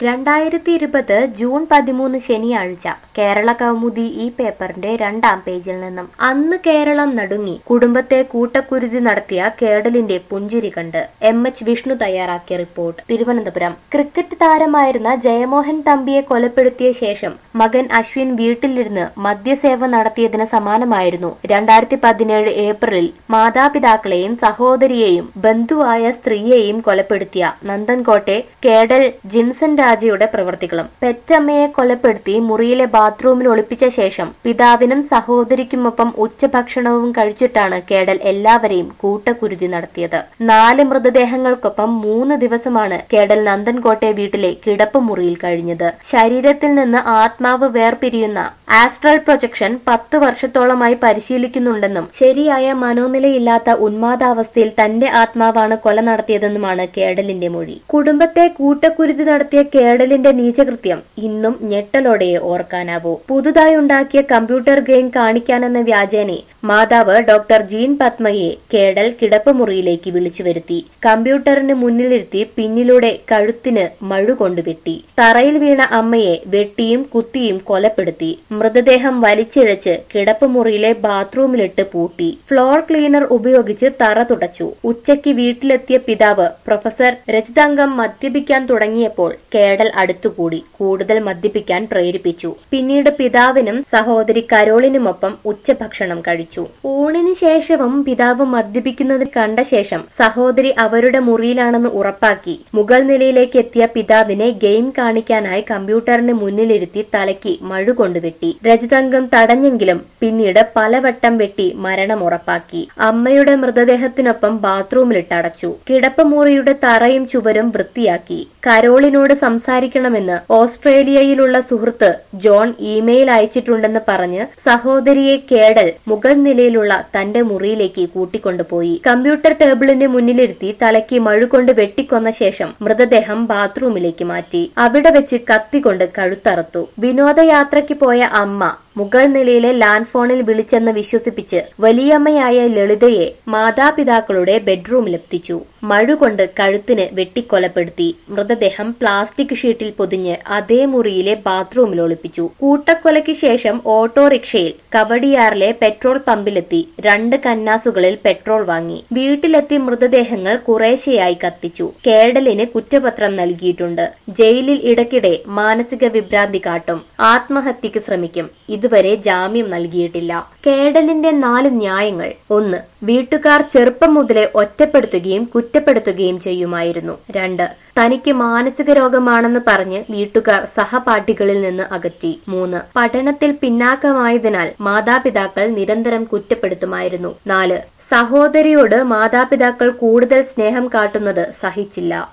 രണ്ടായിരത്തി ഇരുപത് ജൂൺ പതിമൂന്ന് ശനിയാഴ്ച കേരള കൗമുദി ഈ പേപ്പറിന്റെ രണ്ടാം പേജിൽ നിന്നും അന്ന് കേരളം നടുങ്ങി കുടുംബത്തെ കൂട്ടക്കുരുതി നടത്തിയ കേടലിന്റെ പുഞ്ചിരി കണ്ട് എം എച്ച് വിഷ്ണു തയ്യാറാക്കിയ റിപ്പോർട്ട് തിരുവനന്തപുരം ക്രിക്കറ്റ് താരമായിരുന്ന ജയമോഹൻ തമ്പിയെ കൊലപ്പെടുത്തിയ ശേഷം മകൻ അശ്വിൻ വീട്ടിലിരുന്ന് മദ്യസേവ നടത്തിയതിന് സമാനമായിരുന്നു രണ്ടായിരത്തി പതിനേഴ് ഏപ്രിലിൽ മാതാപിതാക്കളെയും സഹോദരിയെയും ബന്ധുവായ സ്ത്രീയെയും കൊലപ്പെടുത്തിയ നന്ദൻകോട്ടെ കേഡൽ ജിൻസൺ രാജയുടെ പ്രവൃത്തികളും പെറ്റമ്മയെ കൊലപ്പെടുത്തി മുറിയിലെ ബാത്റൂമിൽ ഒളിപ്പിച്ച ശേഷം പിതാവിനും സഹോദരിക്കുമൊപ്പം ഉച്ചഭക്ഷണവും കഴിച്ചിട്ടാണ് കേഡൽ എല്ലാവരെയും കൂട്ടക്കുരുതി നടത്തിയത് നാല് മൃതദേഹങ്ങൾക്കൊപ്പം മൂന്ന് ദിവസമാണ് കേഡൽ നന്ദൻകോട്ടെ വീട്ടിലെ കിടപ്പുമുറിയിൽ കഴിഞ്ഞത് ശരീരത്തിൽ നിന്ന് ആത്മാവ് വേർപിരിയുന്ന ആസ്ട്രൽ പ്രൊജക്ഷൻ പത്ത് വർഷത്തോളമായി പരിശീലിക്കുന്നുണ്ടെന്നും ശരിയായ മനോനിലയില്ലാത്ത ഉന്മാദാവസ്ഥയിൽ തന്റെ ആത്മാവാണ് കൊല നടത്തിയതെന്നുമാണ് കേഡലിന്റെ മൊഴി കുടുംബത്തെ കൂട്ടക്കുരുതി നടത്തിയ കേഡലിന്റെ നീചകൃത്യം ഇന്നും ഞെട്ടലോടെയെ ഓർക്കാനാവൂ പുതുതായി ഉണ്ടാക്കിയ കമ്പ്യൂട്ടർ ഗെയിം കാണിക്കാനെന്ന വ്യാജേനെ മാതാവ് ഡോക്ടർ ജീൻ പത്മയെ കേഡൽ കിടപ്പുമുറിയിലേക്ക് വിളിച്ചു വരുത്തി കമ്പ്യൂട്ടറിന് മുന്നിലിരുത്തി പിന്നിലൂടെ കഴുത്തിന് മഴുകൊണ്ട് വെട്ടി തറയിൽ വീണ അമ്മയെ വെട്ടിയും കുത്തിയും കൊലപ്പെടുത്തി മൃതദേഹം വലിച്ചിഴച്ച് കിടപ്പുമുറിയിലെ ബാത്റൂമിലിട്ട് പൂട്ടി ഫ്ലോർ ക്ലീനർ ഉപയോഗിച്ച് തറ തുടച്ചു ഉച്ചയ്ക്ക് വീട്ടിലെത്തിയ പിതാവ് പ്രൊഫസർ രജിതംഗം മദ്യപിക്കാൻ തുടങ്ങിയപ്പോൾ കേഡൽ അടുത്തുകൂടി കൂടുതൽ മദ്യപിക്കാൻ പ്രേരിപ്പിച്ചു പിന്നീട് പിതാവിനും സഹോദരി കരോളിനുമൊപ്പം ഉച്ചഭക്ഷണം കഴിച്ചു ഊണിന് ശേഷവും പിതാവ് മദ്യപിക്കുന്നത് കണ്ട ശേഷം സഹോദരി അവരുടെ മുറിയിലാണെന്ന് ഉറപ്പാക്കി മുകൾ നിലയിലേക്ക് എത്തിയ പിതാവിനെ ഗെയിം കാണിക്കാനായി കമ്പ്യൂട്ടറിന് മുന്നിലിരുത്തി തലയ്ക്ക് മഴുകൊണ്ട് വെട്ടി രജിതംഗം തടഞ്ഞെങ്കിലും പിന്നീട് പലവട്ടം വെട്ടി മരണം ഉറപ്പാക്കി അമ്മയുടെ മൃതദേഹത്തിനൊപ്പം ബാത്റൂമിലിട്ടടച്ചു കിടപ്പുമുറിയുടെ തറയും ചുവരും വൃത്തിയാക്കി കരോളിനോട് സംസാരിക്കണമെന്ന് ഓസ്ട്രേലിയയിലുള്ള സുഹൃത്ത് ജോൺ ഇമെയിൽ അയച്ചിട്ടുണ്ടെന്ന് പറഞ്ഞ് സഹോദരിയെ കേടൽ മുകൾ നിലയിലുള്ള തന്റെ മുറിയിലേക്ക് കൂട്ടിക്കൊണ്ടുപോയി കമ്പ്യൂട്ടർ ടേബിളിന് മുന്നിലിരുത്തി തലയ്ക്ക് മഴുകൊണ്ട് വെട്ടിക്കൊന്ന ശേഷം മൃതദേഹം ബാത്റൂമിലേക്ക് മാറ്റി അവിടെ വെച്ച് കത്തികൊണ്ട് കഴുത്തറുത്തു വിനോദയാത്രയ്ക്ക് പോയ അമ്മ മുകൾ നിലയിലെ ലാൻഡ് ഫോണിൽ വിളിച്ചെന്ന് വിശ്വസിപ്പിച്ച് വലിയമ്മയായ ലളിതയെ മാതാപിതാക്കളുടെ ബെഡ്റൂമിലെത്തിച്ചു മഴുകൊണ്ട് കഴുത്തിന് വെട്ടിക്കൊലപ്പെടുത്തി മൃതദേഹം പ്ലാസ്റ്റിക് ഷീറ്റിൽ പൊതിഞ്ഞ് അതേ മുറിയിലെ ബാത്റൂമിൽ ഒളിപ്പിച്ചു കൂട്ടക്കൊലയ്ക്ക് ശേഷം ഓട്ടോറിക്ഷയിൽ കവടിയാറിലെ പെട്രോൾ പമ്പിലെത്തി രണ്ട് കന്നാസുകളിൽ പെട്രോൾ വാങ്ങി വീട്ടിലെത്തി മൃതദേഹങ്ങൾ കുറേശ്ശെയായി കത്തിച്ചു കേഡലിന് കുറ്റപത്രം നൽകിയിട്ടുണ്ട് ജയിലിൽ ഇടയ്ക്കിടെ മാനസിക വിഭ്രാന്തി കാട്ടും ആത്മഹത്യക്ക് ശ്രമിക്കും ഇതുവരെ ജാമ്യം നൽകിയിട്ടില്ല കേഡലിന്റെ നാല് ന്യായങ്ങൾ ഒന്ന് വീട്ടുകാർ ചെറുപ്പം മുതലേ ഒറ്റപ്പെടുത്തുകയും കുറ്റപ്പെടുത്തുകയും ചെയ്യുമായിരുന്നു രണ്ട് തനിക്ക് മാനസിക രോഗമാണെന്ന് പറഞ്ഞ് വീട്ടുകാർ സഹപാഠികളിൽ നിന്ന് അകറ്റി മൂന്ന് പഠനത്തിൽ പിന്നാക്കമായതിനാൽ മാതാപിതാക്കൾ നിരന്തരം കുറ്റപ്പെടുത്തുമായിരുന്നു നാല് സഹോദരിയോട് മാതാപിതാക്കൾ കൂടുതൽ സ്നേഹം കാട്ടുന്നത് സഹിച്ചില്ല